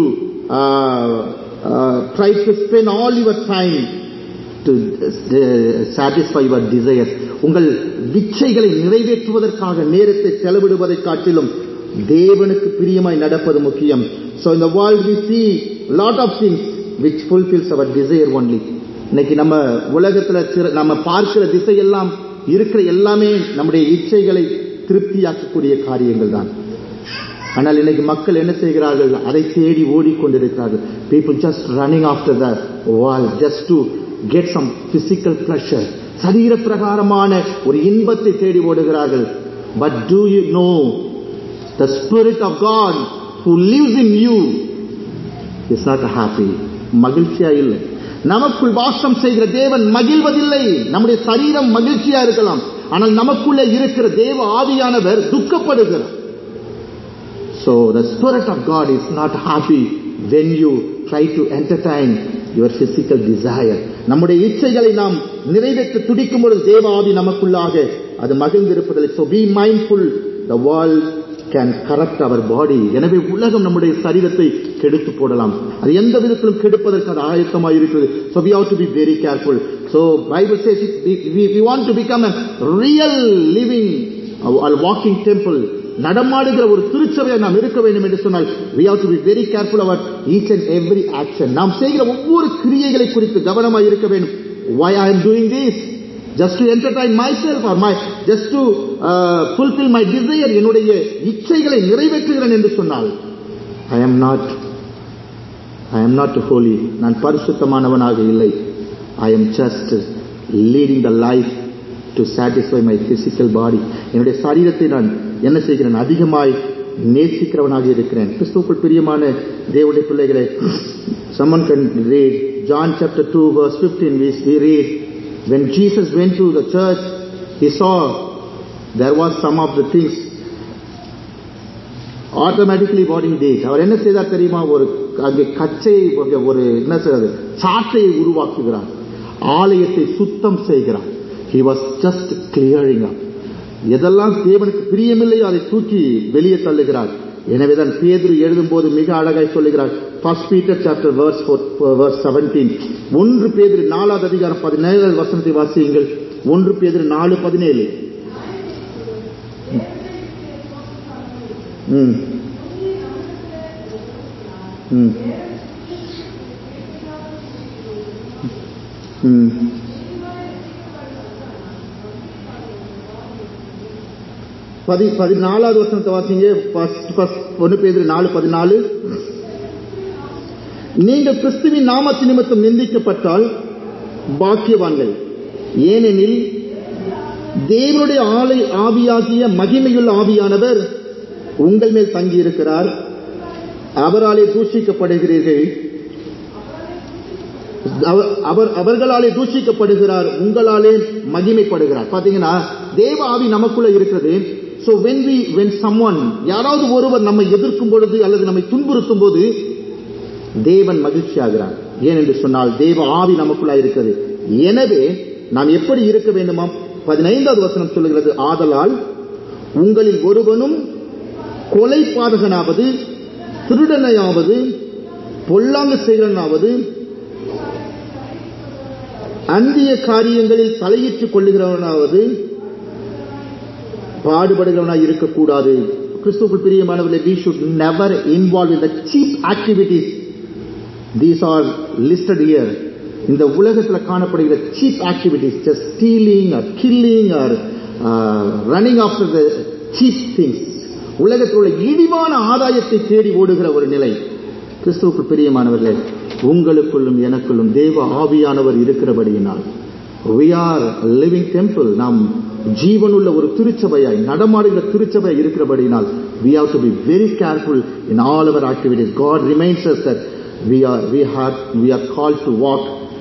try to spend all your time to satisfy your desire உங்கள் விச்சைகளை நிறைவேற்றுவதற்காக நேரத்தை செலவிடுவதை காட்டிலும் தேவனுக்கு பிரியமாய் நடப்பது முக்கியம் ஸோ இந்த world we see lot of things which fulfils our desire only இன்னைக்கு நம்ம உலகத்துல சிற- நம்ம பார்க்கிற திசையெல்லாம் இருக்கிற எல்லாமே நம்முடைய இச்சைகளை திருப்தியாக்கக்கூடிய காரியங்கள் தான் ஆனால் இன்னைக்கு மக்கள் என்ன செய்கிறார்கள் அதை தேடி ஓடிக்கொண்டிருக்கிறார்கள் people just running after the world just to get some physical pleasure சரீர பிரகாரமான ஒரு இன்பத்தை தேடி ஓடுகிறார்கள் but do you know the spirit of God who lives in you is not happy மகிழ்ச்சியா இல்லை நமக்குள் வாசம் செய்கிற தேவன் மகிழ்வதில்லை நம்முடைய சரீரம் மகிழ்ச்சியா இருக்கலாம் ஆனால் நமக்குள்ளே இருக்கிற தேவ ஆவியானவர் துக்கப்படுகிறார் So the Spirit of God is not happy when you try to entertain your physical desire. நம்முடைய இச்சைகளை நாம் நிறைவேற்ற துடிக்கும் பொழுது தேவ ஆவி நமக்குள்ளாக அது மகிழ்ந்திருப்பதில்லை so be mindful the world can corrupt our body எனவே உலகம் நம்முடைய சரீரத்தை கெடுத்து போடலாம் அது எந்த விதத்திலும் கெடுப்பதற்கு அது ஆயத்தமாக இருக்கிறது so we have to be very careful so bible says it, we, we, we want to become a real living a walking temple நடமாடுகிற ஒரு திருச்சபையை நாம் இருக்க வேண்டும் என்று சொன்னால் we have to be very careful about each and every action நாம் செய்கிற ஒவ்வொரு கிரியைகளை குறித்து கவனமாக இருக்க வேண்டும் why I am doing this just to entertain my self or my just to fulfil my desire என்னுடைய இச்சைகளை நிறைவேற்றுகிறேன் என்று சொன்னால் I am not I am not holy நான் பரிசுத்தமானவனாக இல்லை I am just leading the life to satisfy my physical body என்னுடைய சரீரத்தை நான் என்ன செய்கிறேன் அதிகமாய் நேசிக்கிறவனாக இருக்கிறேன் கிறிஸ்துவுக்குள் பிரியமான தேவனுடைய பிள்ளைகளே someone can read John chapter 2 verse 15 we, we read when Jesus went to the church he saw there was some of the things automatically what he did அவர் என்ன செய்தார் தெரியுமா ஒரு அங்கே கச்சை ஒரு என்ன செய்யறது சாட்டையை உருவாக்குகிறார் ஆலயத்தை சுத்தம் செய்கிறார் he was just clearing up எதெல்லாம் தேவனுக்கு பிரியமில்லையோ அதை தூக்கி வெளியே தள்ளுகிறார் எனவேதான் பேதுரு எழுதும் போது மிக அழகாய் சொல்லுகிறார் first Peter chapter verse verse seventeen ஒன்று பேதிரு நாலாவது அதிகாரம் பதினேழு வசனத்தை வாசியுங்கள் ஒன்று பேதிரு நாலு பதினேழு ம் ம் ம் பதி பதினாலாவது வசனத்தை வாசிங்க ஃபர்ஸ்ட் ஃபர்ஸ்ட் ஒன்று பேர் நாலு பதினாலு நீங்கள் கிறிஸ்துவின் நாமத்து நிமித்தம் நிந்திக்கப்பட்டால் பாக்கியவான்கள் ஏனெனில் தேவனுடைய ஆலை ஆவியாகிய மகிமையுள்ள ஆவியானவர் உங்கள் மேல் தங்கியிருக்கிறார் அவராலே தூஷிக்கப்படுகிறீர்கள் அவர் அவர் அவர்களாலே தூஷிக்கப்படுகிறார் உங்களாலே மகிமைப்படுகிறார் பாத்தீங்கன்னா தேவ ஆவி நமக்குள்ள இருக்கிறது so when we when someone யாராவது ஒருவர் நம்மை எதிர்க்கும் பொழுது அல்லது நம்மை துன்புறுத்தும் போது தேவன் மகிழ்ச்சி ஆகிறார் ஏனென்று சொன்னால் தேவ ஆவி நமக்குள்ளா இருக்கிறது எனவே நாம் எப்படி இருக்க வேண்டுமா பதினைந்தாவது வசனம் சொல்லுகிறது ஆதலால் உங்களில் ஒருவனும் கொலை பாதகனாவது திருடனையாவது பொல்லாங்கு செய்கிறனாவது அந்திய காரியங்களில் தலையிட்டுக் கொள்ளுகிறவனாவது பாடுபடுகிறவனாய் இருக்கக்கூடாது கிறிஸ்துக்குள் பிரியமானவர்களே we should never involve in the cheap activities these are listed here இந்த உலகத்தில் காணப்படுகிற cheap activities just stealing or killing or running after the cheap things உலகத்தில் உள்ள இழிவான ஆதாயத்தை தேடி ஓடுகிற ஒரு நிலை கிறிஸ்துவுக்கு பிரியமானவர்களே உங்களுக்குள்ளும் எனக்குள்ளும் தேவ ஆவியானவர் இருக்கிறபடியினால் we are a living temple நாம் ஜீவனுள்ள ஒரு திருச்சபையாய் நடமாடுகிற திருச்சபை இருக்கிறபடியினால் we have to be very careful in all our activities god reminds us that we are we have we are called to walk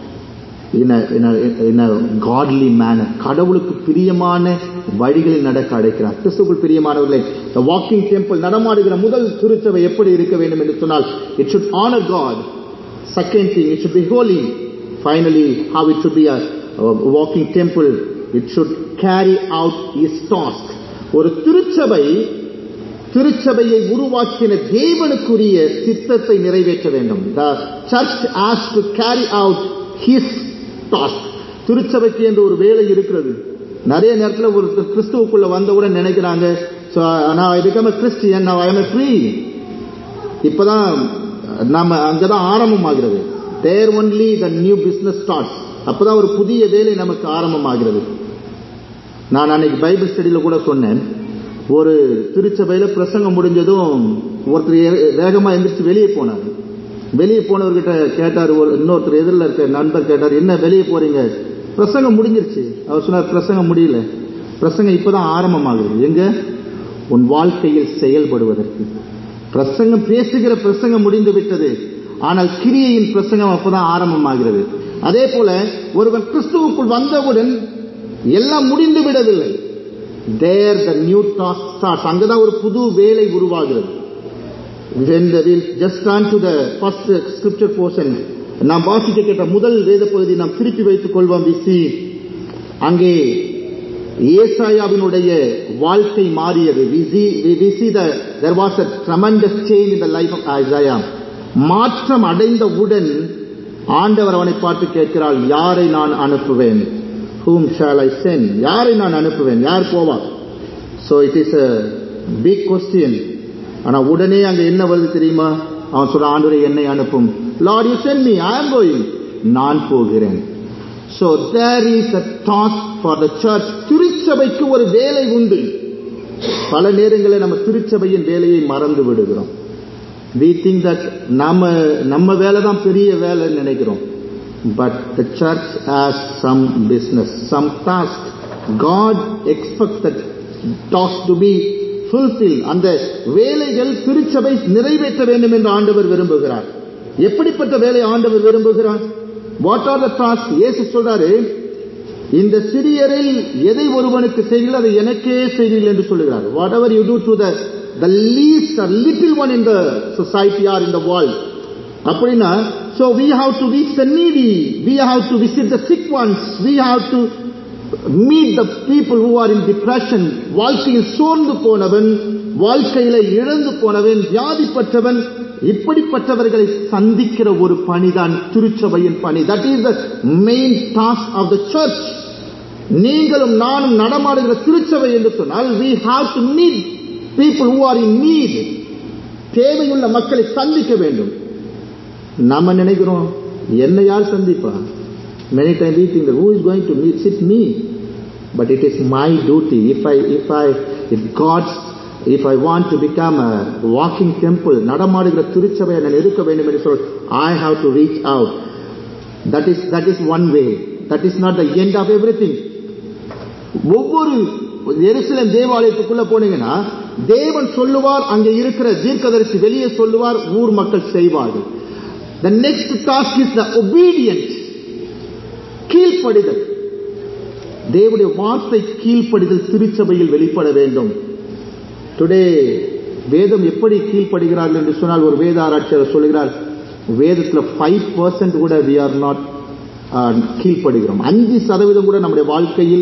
in a in a in a godly manner கடவுளுக்கு பிரியமான வழிகளில் நடக்க அழைக்கிறார் கிறிஸ்துவுக்குள் பிரியமானவர்களே the walking temple நடமாடுகிற முதல் திருச்சபை எப்படி இருக்க வேண்டும் என்று சொன்னால் it should honor god second thing it should be holy finally how it should be a, a walking temple it should carry out its task ஒரு திருச்சபை திருச்சபையை உருவாக்கின தேவனுக்குரிய சித்தத்தை நிறைவேற்ற வேண்டும் the church has to carry out his task திருச்சபைக்கு என்று ஒரு வேலை இருக்கிறது நிறைய நேரத்தில் ஒரு கிறிஸ்துவுக்குள்ள வந்தவுடன் நினைக்கிறாங்க so now I become a Christian now I am a free இப்பதான் நாம அங்கதான் ஆரம்பமாகிறது there only the new business start அப்பதான் ஒரு புதிய வேலை நமக்கு ஆரம்பமாகிறது நான் அன்னைக்கு பைபிள் ஸ்டடியில கூட சொன்னேன் ஒரு திருச்சபையில பிரசங்கம் முடிஞ்சதும் ஒருத்தர் வேகமா எந்திரிச்சு வெளியே போனார் வெளியே போனவர்கிட்ட கேட்டார் ஒரு இன்னொருத்தர் எதிரில் இருக்க நண்பர் கேட்டார் என்ன வெளியே போறீங்க பிரசங்கம் முடிஞ்சிருச்சு அவர் சொன்னார் பிரசங்கம் முடியல பிரசங்கம் இப்பதான் ஆரம்பமாகுது எங்க உன் வாழ்க்கையில் செயல்படுவதற்கு பிரசங்கம் பேசுகிற பிரசங்கம் முடிந்து விட்டது ஆனால் கிரியையின் பிரசங்கம் அப்பதான் ஆரம்பமாகிறது அதே போல ஒருவன் கிறிஸ்துவுக்குள் வந்தவுடன் எல்லாம் முடிந்து விடவில்லை there the new task starts அங்கதான் ஒரு புது வேலை உருவாகிறது When the, we'll just turn to the first scripture portion. நாம் வாசிக்க கேட்ட முதல் வேத பகுதி நாம் திருப்பி வைத்துக் கொள்வோம் விசி அங்கே ஏசாயாவினுடைய வாழ்க்கை மாறியது we see, we, we see the, there was a tremendous change in the life of Isaiah. மாற்றம் அடைந்தவுடன் ஆண்டவர் அவனை பார்த்து கேட்கிறாள் யாரை நான் அனுப்புவேன் whom shall I send யாரை நான் அனுப்புவேன் யார் போவா so it is a big question ஆனா உடனே அங்க என்ன வருது தெரியுமா அவன் சொல்ற ஆண்டுரை என்னை அனுப்பும் Lord you sent me I am going நான் போகிறேன் So there is a task for the church. திருச்சபைக்கு ஒரு வேலை உண்டு பல நேரங்களில் நம்ம திருச்சபையின் வேலையை மறந்து விடுகிறோம் we think that நம்ம நம்ம வேலை தான் பெரிய வேலைன்னு நினைக்கிறோம் but the church has some business some task God expect that task to be fulfil அந்த வேலைகள் திருச்சபை நிறைவேற்ற வேண்டும் என்று ஆண்டவர் விரும்புகிறார் எப்படிப்பட்ட வேலை ஆண்டவர் விரும்புகிறார் வாட் ஆர் த டாஸ்க் இயேசு சொல்றாரு இந்த சிறியரில் எதை ஒருவனுக்கு செய்கிறீர்கள் அதை எனக்கே செய்கிறீர்கள் என்று சொல்லுகிறார் what ever you do to the the least little one in the society or in the world அப்படின்னா so we have to reach the needy we have to visit the sick ones we have to meet the people who are in depression வாழ்க்கையில் சோர்ந்து போனவன் வாழ்க்கையில இழந்து போனவன் வியாதிப்பட்டவன் இப்படிப்பட்டவர்களை சந்திக்கிற ஒரு பணிதான் திருச்சபையின் பணி that is the main task of the church நீங்களும் நானும் நடமாடுகிற திருச்சபை என்று சொன்னால் we have to meet people who are in need தேவையுள்ள மக்களை சந்திக்க வேண்டும் நம்ம நினைக்கிறோம் என்ன யார் சந்திப்பா many times we think that who is going to meet sit me but it is my duty if i if i if god's if i want to become a walking temple நடமாடுகிற திருச்சபையை நான் இருக்க வேண்டும் என்று சொல் i have to reach out that is that is one way that is not the end of everything ஒவ்வொரு எருசலேம் தேவாலயத்துக்குள்ள போனீங்கன்னா தேவன் சொல்லுவார் அங்கே இருக்கிற தீர்க்கதரிசி வெளியே சொல்லுவார் ஊர் மக்கள் செய்வார்கள் the next task is the obedient கீழ்ப்படிதல் தேவனுடைய வார்த்தை கீழ்ப்படிதல் திருச்சபையில் வெளிப்பட வேண்டும் டுடே வேதம் எப்படி கீழ்ப்படுகிறார்கள் என்று சொன்னால் ஒரு வேத ஆராய்ச்சியாளர் சொல்லுகிறார் வேதத்துல ஃபைவ் பர்சன்ட் கூட வி ஆர் நாட் கீழ்ப்படுகிறோம் அஞ்சு சதவீதம் கூட நம்முடைய வாழ்க்கையில்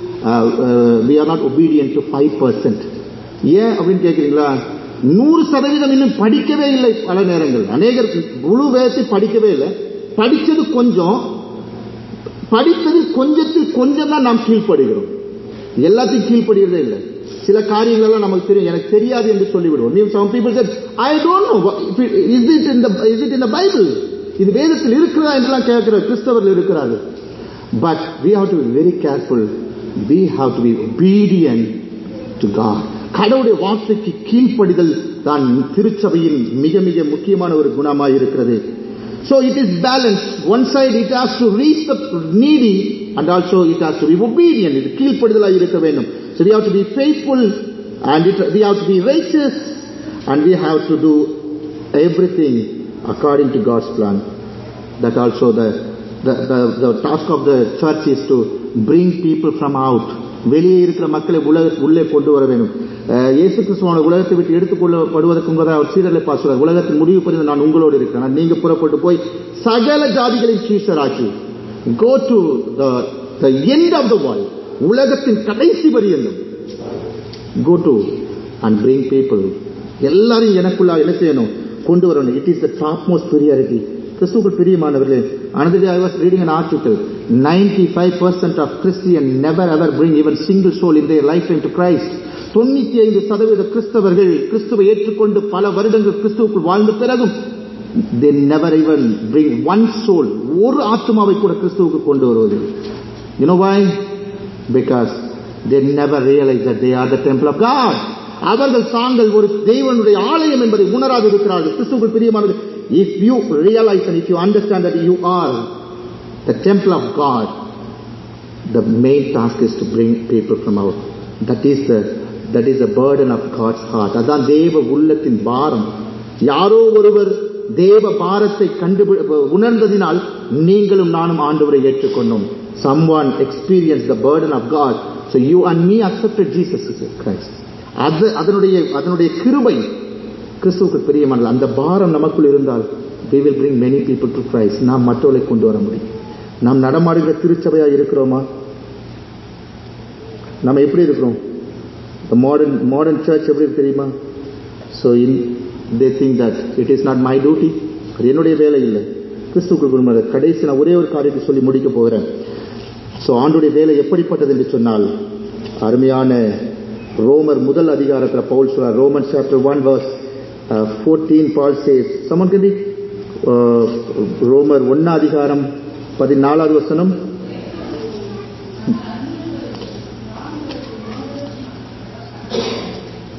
we are not obedient to five percent ஏன் அப்படின்னு கேட்குறீங்களா நூறு சதவீதம் இன்னும் படிக்கவே இல்லை பல நேரங்கள் அநேகர் முழு வேதத்தை படிக்கவே இல்லை படிச்சது கொஞ்சம் படித்ததில் கொஞ்சத்தில் கொஞ்சம் தான் நாம் கீழ்ப்படுகிறோம் எல்லாத்தையும் கீழ்ப்படுகிறதே இல்லை சில காரியங்கள் எல்லாம் நமக்கு தெரியும் எனக்கு தெரியாது என்று சொல்லிவிடுவோம் நீ some people said I don't know is it in the is it in the Bible இது வேதத்தில் இருக்கிறதா என்றெல்லாம் கேட்கிற கிறிஸ்தவர்கள் இருக்கிறார்கள் but we have to be very careful we have to be obedient to God கடவுளுடைய வார்த்தைக்கு கீழ்ப்படிதல் தான் திருச்சபையின் மிக மிக முக்கியமான ஒரு குணமாக இருக்கிறது So it is balanced. One side it has to reach the needy and also it has to be obedient. இது கீழ்ப்படுதலாக இருக்க வேண்டும். So we have to be faithful and it, we have to be righteous and we have to do everything according to God's plan. That also the, the, the, the task of the church is to bring people from out. வெளியே இருக்கிற மக்களை உலக உள்ளே கொண்டு வர வேண்டும் இயேசு கிறிஸ்துவான உலகத்தை விட்டு எடுத்துக்கொள்ளப்படுவதற்கு முன்பதாக அவர் சீரலை பாசுறார் உலகத்தின் முடிவு புரிந்து நான் உங்களோடு இருக்கிறேன் நீங்க புறப்பட்டு போய் சகல ஜாதிகளின் சீஷராக்கி go to the end of the world உலகத்தின் கடைசி பரியந்தம் go to and bring people எல்லாரும் எனக்குள்ள என்ன செய்யணும் கொண்டு வரணும் it is the top most priority கிறிஸ்துவுக்குள் பிரியமானவர்களே another day I was reading an article 95% of Christians never ever bring even single soul in their lifetime to Christ தொண்ணூத்தி ஐந்து சதவீத கிறிஸ்தவர்கள் கிறிஸ்துவை ஏற்றுக்கொண்டு பல வருடங்கள் கிறிஸ்துவுக்குள் வாழ்ந்த பிறகும் they never even bring one soul ஒரு ஆத்மாவை கூட கிறிஸ்துவுக்கு கொண்டு வருவது you know why because they never realize that they are the temple of God அவர்கள் தாங்கள் ஒரு தெய்வனுடைய ஆலயம் என்பதை உணராது இருக்கிறார்கள் கிறிஸ்துவுக்குள் பிரியமானது if you realize and if you understand that you are the temple of God the main task is to bring people from out that is the that is the burden of God's heart அதான் தேவ உள்ளத்தின் பாரம் யாரோ ஒருவர் தேவ பாரத்தை கண்டு உணர்ந்ததினால் நீங்களும் நானும் ஆண்டவரை ஏற்றுக்கொண்டோம் someone experienced the burden of God so you and me accepted Jesus Christ அது அதனுடைய அதனுடைய கிருபை கிறிஸ்துவுக்கு பிரியமானது அந்த பாரம் நமக்குள் இருந்தால் we will bring many people to Christ நாம் மற்றவர்களை கொண்டு வர முடியும் நாம் நடமாடுகிற திருச்சபையா இருக்கிறோமா நம்ம எப்படி இருக்கிறோம் மாடர்ன் மாடர்ன் சர்ச் எப்படி தெரியுமா so in they think that it is not my duty அது என்னுடைய வேலை இல்லை கிறிஸ்துக்குள் குடும்ப கடைசி நான் ஒரே ஒரு காரியத்தை சொல்லி முடிக்க போகிறேன் ஸோ ஆண்டுடைய வேலை எப்படிப்பட்டது என்று சொன்னால் அருமையான ரோமர் முதல் அதிகாரத்தில் பவுல் சொல்றார் Roman chapter one verse fourteen Paul says சமன் கண்டி ரோமர் ஒன்னா அதிகாரம் பதினாலாவது வசனம்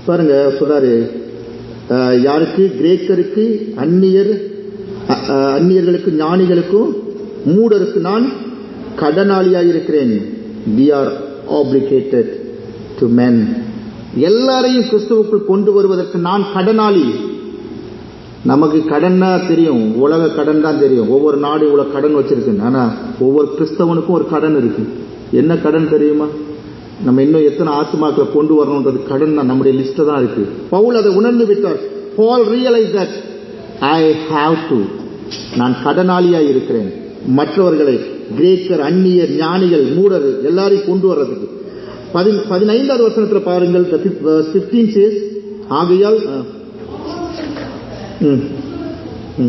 பாருங்க சொல்றாரு அஹ், யாருக்கு கிரேக்கருக்கு அந்நியர் அ- அ- அந்நியர்களுக்கு ஞானிகளுக்கும் மூடருக்கு நான் கடனாளியாக இருக்கிறேன் we are obligated to men எல்லாரையும் கிறிஸ்துவுக்குள் கொண்டு வருவதற்கு நான் கடனாளி நமக்கு கடன்னா தெரியும் உலக கடன் தான் தெரியும் ஒவ்வொரு நாடு இவ்வளவு கடன் வச்சிருக்கு ஆனா ஒவ்வொரு கிறிஸ்தவனுக்கும் ஒரு கடன் இருக்கு என்ன கடன் தெரியுமா நம்ம இன்னும் எத்தனை ஆத்மாக்களை கொண்டு வரணுன்றது கடன் தான் நம்முடைய லிஸ்ட் தான் இருக்கு பவுல் அதை உணர்ந்து விட்டார் Paul realise that I have to நான் கடனாளியா இருக்கிறேன் மற்றவர்களை கிரேக்கர் அந்நியர் ஞானிகள் மூடர் எல்லாரையும் கொண்டு வர்றதுக்கு பதி பதினைந்தாவது வசனத்துல பாருங்கள் பிப்டீன் சேஸ் ஆகையால் ஆ. ம். ம்.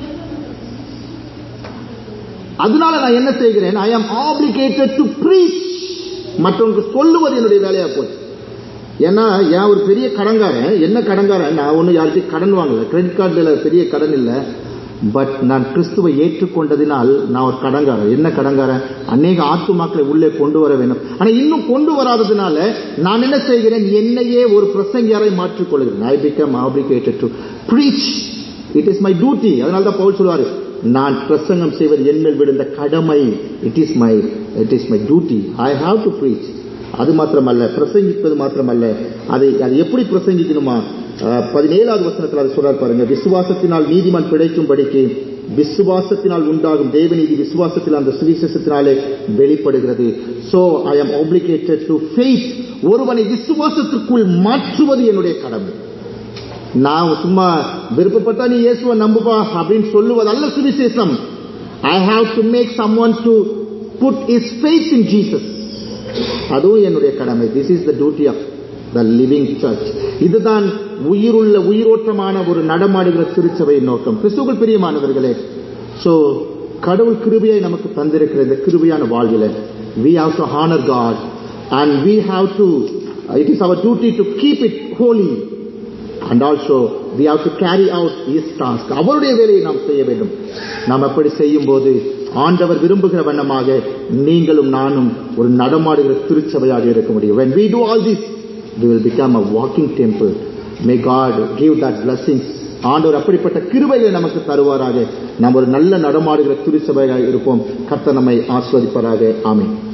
அதனால நான் என்ன செய்கிறேன் ஐ ஆம் ஆப்ளிகேட்டட் டு ப்ரீச் மற்றவங்களுக்கு சொல்லுவது என்னுடைய வேலையா போச்சு ஏன்னா ஏன் ஒரு பெரிய கடன்காரன் என்ன கடன்காரன் நான் ஒன்றும் யாருக்கும் கடன் வாங்கல கிரெடிட் கார்டில் பெரிய கடன் இல்லை பட் நான் கிறிஸ்துவை ஏற்றுக்கொண்டதினால் நான் ஒரு கடன்காரன் என்ன கடன்காரன் அநேக ஆத்துமாக்களை உள்ளே கொண்டு வர வேண்டும் ஆனா இன்னும் கொண்டு வராததுனால நான் என்ன செய்கிறேன் என்னையே ஒரு பிரசங்கியாரை மாற்றிக் கொள்கிறேன் I become obligated to preach it is my duty அதனால தான் பவுல் சொல்வாரு நான் பிரசங்கம் செய்வது என்மேல் விழுந்த கடமை it is my it is my duty I have to preach அது மாத்திரமல்ல பிரசங்கிப்பது மாத்திரமல்ல அதை அது எப்படி பிரசங்கிக்கணுமா அஹ், பதினேழாவது வசனத்தில் அது சொல்றாரு பாருங்க விசுவாசத்தினால் நீதிமான் பிழைக்கும்படிக்கு விசுவாசத்தினால் உண்டாகும் தேவநீதி விசுவாசத்தில் அந்த சுவிசேஷத்தினாலே வெளிப்படுகிறது so I am obligated to faith ஒருவனை விசுவாசத்திற்குள் மாற்றுவது என்னுடைய கடமை நான் சும்மா விருப்பப்பட்டா நீ இயேசுவை நம்புப்பா அப்படின்னு சொல்லுவதல்ல சுவிசேஷம் I have to make some one to put his faith in Jesus அதுவும் என்னுடைய கடமை this is the duty of the living church இதுதான் உயிருள்ள உயிரோட்டமான ஒரு நடமாடுகிற திருச்சபையின் நோக்கம் கிறிஸ்துவுக்குள் பிரியமானவர்களே சோ கடவுள் கிருபையை நமக்கு தந்திருக்கிற இந்த கிருபையான வாழ்வில we have to honor God and we have to it is our duty to keep it holy and also we have to carry out his task அவருடைய வேலையை நாம் செய்ய வேண்டும் நாம் அப்படி செய்யும் போது ஆண்டவர் விரும்புகிற வண்ணமாக நீங்களும் நானும் ஒரு நடமாடுகிற திருச்சபையாக இருக்க முடியும் when we do all this we will become a walking temple may god give that blessings ஆண்டவர் அப்படிப்பட்ட கிருபையை நமக்கு தருவாராக நாம் ஒரு நல்ல நடமாடுகிற திருச்சபையாக இருப்போம் கர்த்தர் நம்மை ஆஸ்வதிப்பாராக ஆமென்